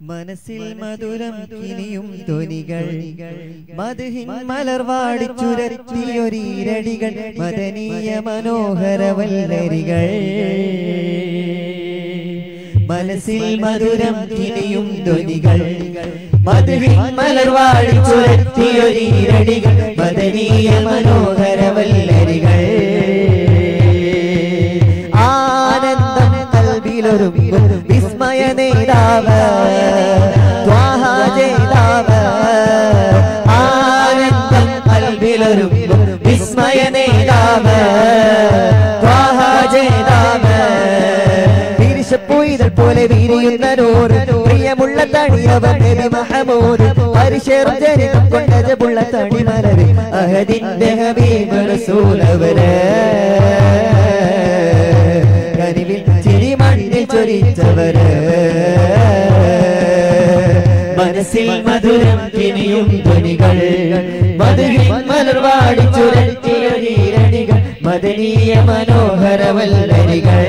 മനസ്സിൽ മധുരം കിനിയും ധ്വനികൾ മധുഹിൻ മലർവാടി ചുരത്തിയൊരീരടികൾ മദനീയ മനോഹര വല്ലരികൾ മനസ്സിൽ മധുരം കിനിയും ധ്വനികൾ മധുഹിൻ മലർവാടി ചുരത്തിയൊരീരടികൾ മദനീയ മനോഹര വല്ലരികൾ ആനന്ദം കൽവിലൊരുങ്ങും വിസ്മയ നേതാവ് ത്വാഹ ജേതാവ് ആനന്ദം കൽവിലൊരുങ്ങും വിസ്മയ നേതാവ് ത്വാഹ ജേതാവ് പിരിശപ്പൂയിതൾ പോലെ വിരിയുന്ന നൂറ് പ്രിയമുള്ള തണിയവർ നബി മഹമൂദ് പരിശേറും ജനിതം കൊണ്ട ജബുള്ള തണിമലര് അഹദിന്റെ ഹബീബ് റസൂലവര് കനിവിൽ ചിരി മണ്ണിൽ ചൊരിച്ചവര് മനസ്സിൽ മധുരം കിനിയും ധ്വനികൾ മധുരിൻ മലർവാടി ചുരത്തിയൊരീരണികൾ മദനീയ മനോഹര വല്ലരികൾ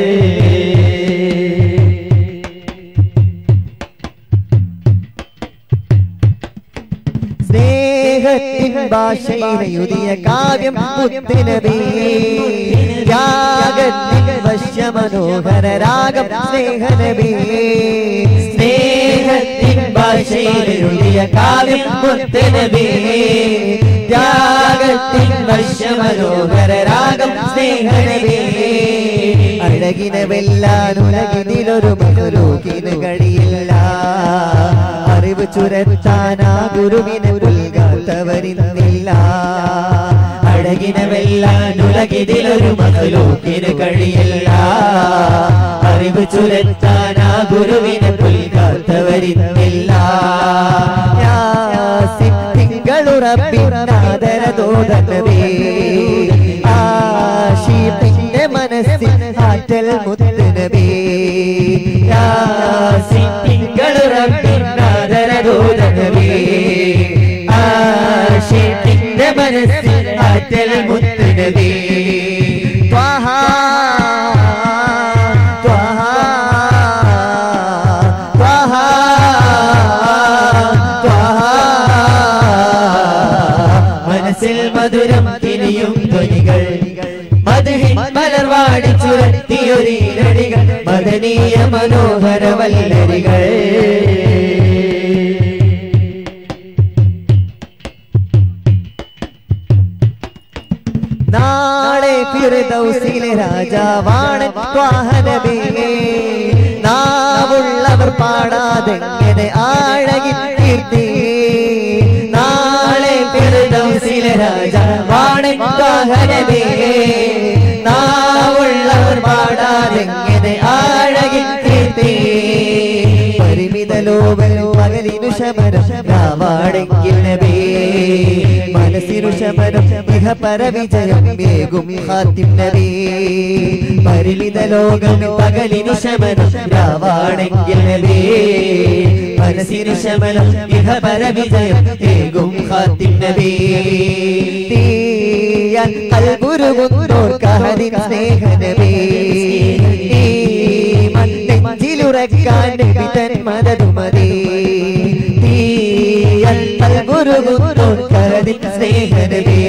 സ്നേഹത്തിൻ ഭാഷയിലെഴുതിയ കാവ്യം മുത്തിനബി ത്യാഗത്തിൻ വശ്യമനോഹര രാഗം സ്നേഹനബി സ്നേഹത്തിൻ ഭാഷയിലെഴുതിയ കാവ്യം മുത്തിനബി ത്യാഗത്തിൻ വശ്യമനോഹര രാഗം സ്നേഹനബി അഴകിനെ വെല്ലാനുലകിനിലൊരു ബഹുലൂക്കിന് കഴിയില്ല അറിവ് ചുരത്താനാ ഗുരുവിനെ പുൽകാത്തവരിന്നില്ല അഴകിനെ വെല്ലാനുലകിതിലൊരു മകലൂക്കിന് കഴിയില്ല അറിവ് ചുരത്താനാ ഗുരുവിനെ പുൽകാത്തവരിന്നില്ല യാസിൻ തിങ്കളുറപ്പിനാദര തോതനവേ ആശീപ്പിന്റെ മനസ്സിൽ ആറ്റൽ മുത്തനബേ യാസിൻ തിങ്കളുറപ്പിനാദര തോതനവേ ആശീപ്പിന്റെ മനസ്സിൽ ആറ്റൽ മുത്തനബേ ത്വാഹ ത്വാഹ ത്വാഹ മനസ്സിൽ മധുരം തിരിയും ധ്വനികൾ മധുഹിൻ മലർവാടി ചുരത്തിയൊരീരടികൾ മദനീയ മനോഹര വല്ലരികൾ നാളെ ഫിർദൗസിലെ രാജാവാണ് ത്വാഹനബേ നാവുള്ളവർ പാടാതെങ്ങനെ ആഴകി കീർത്തി നാളെ ഫിർദൗസിലെ രാജാവാണ് ത്വാഹനബേ നാവുള്ളവർ പാടാതെങ്ങനെ ആഴകി കീർത്തി പരിമിത ലോകലോ പകലിനു ശമനം രാവാടെങ്കിൽ നബേ മനസ്സിനു ശമനം ഇഹ പരവിജയം വേഗും ഹാത്തിം നബി പരിമിത ലോകം പകലിനു ശമനം രാവാണെങ്കിൽ നബി മനസ്സിനു ശമനം ഇഹ പരവിജയം വേഗും ഹാത്തിം നബി തീയാൽ കൽബുരുകുന്നോർ കഹദിൻ സ്നേഹ നബി നെഞ്ചിലുറക്കാൻ നബി തൻ മദതുമതി തീയൽ കൽബുരുകുന്നോർ കഹദിൻ സ്നേഹ നബി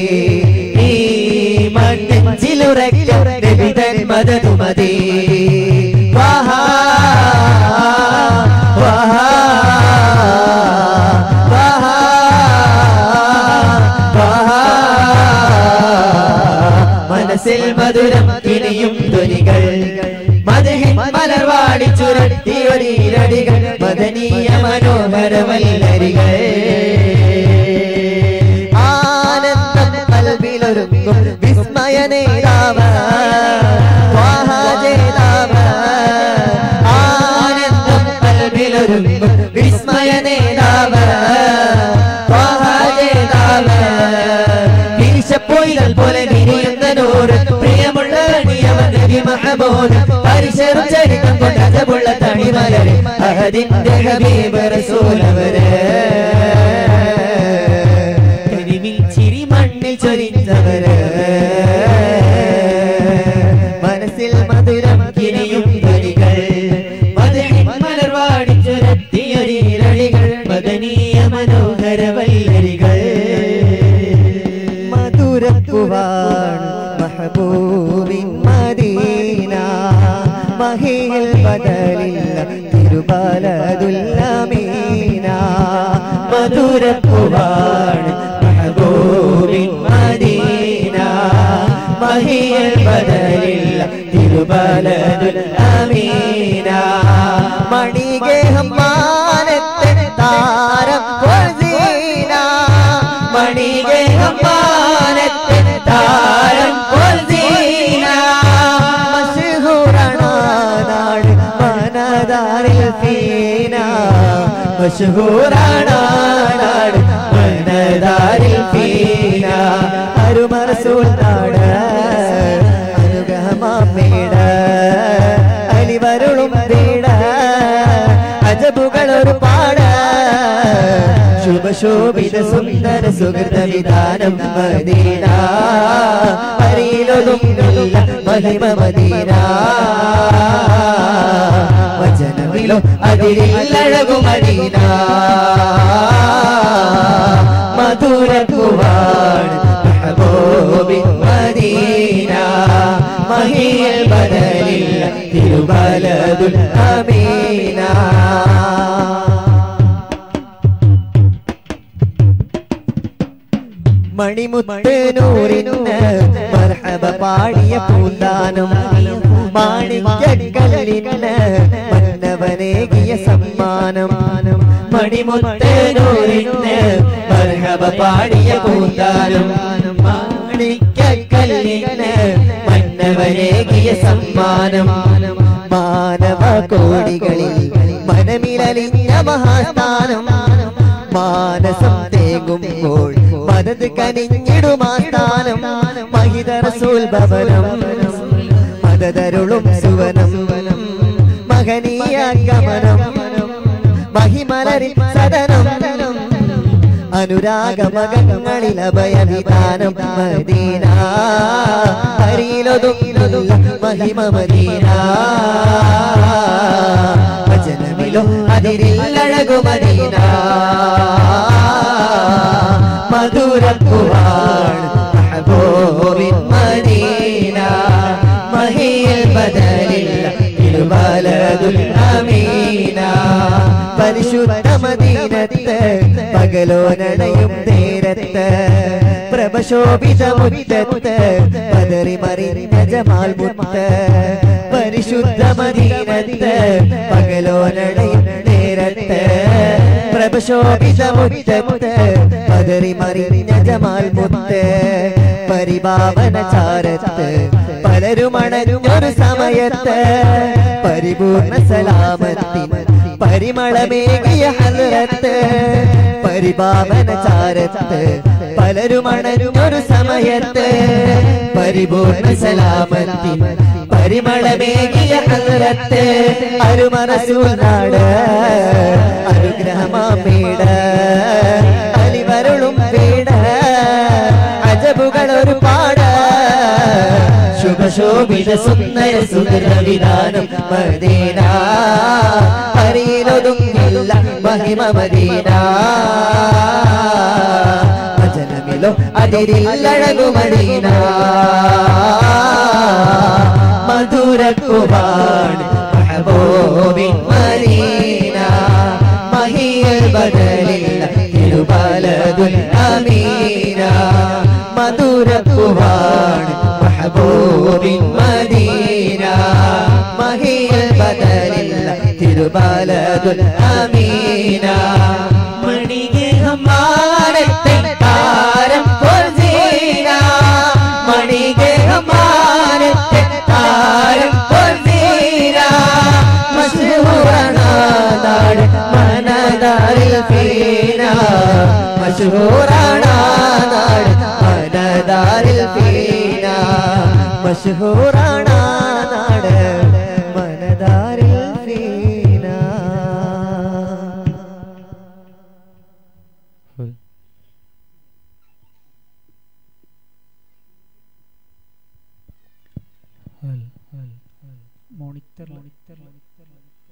നെഞ്ചിലുറക്കാൻ നബി തൻ മദതുമതി വാഹാ വാഹാ വാഹാ മനസ്സിൽ മധുരം കിനിയും ധ്വനികൾ മധുഹിൻ മലർവാടി ചുരത്തിയൊരീരടികൾ മദനീയ മനോഹര വല്ലരികൾ ആനന്ദം കൽവിലൊരുങ്ങും വിസ്മയ നേതാവ് ത്വാഹ ജേതാവ് ആനന്ദം കൽവിലൊരുങ്ങും വിസ്മയ നേതാവ് ത്വാഹ ജേതാവ് വീശപ്പോയികൾ പോലെ വിരിയുന്ന നൂറ് പ്രിയമുള്ള അണിയവൻ നബി മഹമൂദ് പരിശറും ചരിത്രം കൊണ്ട് അജമുള്ള തണിമലര് അഹദിന്റെ ഹബീബ് റസൂലവര് കനിവിൽ ചിരി മണ്ണിൽ ചൊരിഞ്ഞവര് മനസ്സിൽ മധുരം കിനിയും ധ്വനികൾ മധുഹിൻ മലർവാടി ചുരത്തി മധുരപ്പുവാണ് മഹബൂബിൻ മദീന മഹിയിൽ ബദലില്ല തിരുബലതുല്ലമീന മധുരപ്പുവാണ് മഹബൂബിൻ മദീന മഹിയിൽ ബദലില്ല തിരുബലതുൽ അമീന മണികേഹം മാനത്തെ താരം പൊൽസീന മണികേഹം മാനത്തെ താരം പൊൽസീന മശഹൂറാണ് നാട് മനതാരിൽ ഫീന മശഹൂറാണ് നാട് മനതാരിൽ ഫീന അരുമറസൂൽ നാട് അനുഗ്രഹമാമേട അലിവരുളും വീട അജബുകൾ ഒരു പാട ശുഭശോഭിത സുന്ദര സുഹൃത വിധാനം മദീന പരിയിലൊതുങ്ങില്ല മഹിമ മദീന വചനമിലോ അതിരില്ലഴകു മദീന മധുരക്കുവാണ് മെഹബൂബിൻ മദീന മഹിയൽ ബദലില്ല തിരുബലതുൽ അമീന മണിമുത്തേനൂരിന് മർഹബ പാടിയ പൂന്താനം മാണിക്കല്ലിന് മന്നവനേകിയ സമ്മാനം മണിമുത്തേനൂരിന് മർഹബ പാടിയ പൂന്താനം മാണിക്കല്ലിന് മന്നവനേകിയ സമ്മാനം മാനവ കോടികളിൽ മനമിലലിഞ്ഞ മഹാസ്ഥാനം മാനസം തേങ്ങുമ്പോൾ മദത് കനിഞ്ഞിടുമാസ്ഥാനം മഹിത റസൂൽ ഭവനം മദതരുളും സുവനം മഹനീയ ഗമനം മഹിമലരിൻ സദനം അനുരാഗമകങ്ങളിൽ അഭയവിധാനം മദീന ഹരിയിലൊതുങ്ങില്ല മഹിമ മദീന വചനമിലോ അതിരില്ലഴകു മദീന മധുരപ്പുവാണ് മഹബൂബിൻ മദീന മഹിയിൽ ബദലില്ല തിരുവലതുൽ അമീന പരിശുദ്ധ മദീനത്ത് പകലോനടയും നേരത്ത് പ്രഭശോഭിത മുറ്റത്ത് പതറി മറിഞ്ഞ ജമാൽ മുത്ത് പരിശുദ്ധ മദീനത്ത് പകലോനടയും നേരത്ത് പ്രഭശോഭിത മുറ്റത്ത് പതറി മറിഞ്ഞ ജമാൽ മുത്ത് പരിപാവന ചാരത്ത് പലരും അണഞ്ഞൊരു സമയത്ത് പരിപൂർണ സലാമത്തിൻ പരിമളമേകിയ ഹലറത്ത് പരിപാവന ചാരത്ത് പലരും അണഞ്ഞൊരു സമയത്ത് പരിപൂർണ സലാമത്തിൻ പരിമളമേകിയ ഹലറത്ത് അരുമറസൂനാട് അനുഗ്രഹമാമീട് അലിവരുളും വീട് അജബുകൾ ഒരു പാട് ശുഭശോഭിത സുന്ദര സുന്ദര വിധാനം മദീന പരിയിലൊതുങ്ങില്ല മഹിമ മദീന വചനമിലോ അതിരില്ലഴകു മദീന മധുരക്കുമാണ് മഹബൂബിൻ മദീന മഹിയൽ ബദലില്ല തിരുബലതുൽ അമീന മധുരക്കുവാണ് മഹബൂബിൻ മദീന മഹിയൽ ബദലില്ല തിരുബലതുൽ അമീന മണികേഹമാനത്തെ താരം പൊർസീന മണികേഹമാനത്തെ താരം പൊർസീന മശഹൂറാണ് നാട് മനതാരിൽ ഫീന മശഹൂറാണ് നാട് മനതാരിൽ ഫീന മശഹൂറാണ് നാട് മനതാരിൽ ഫീന മോണിറ്റർ മോണിറ്റർ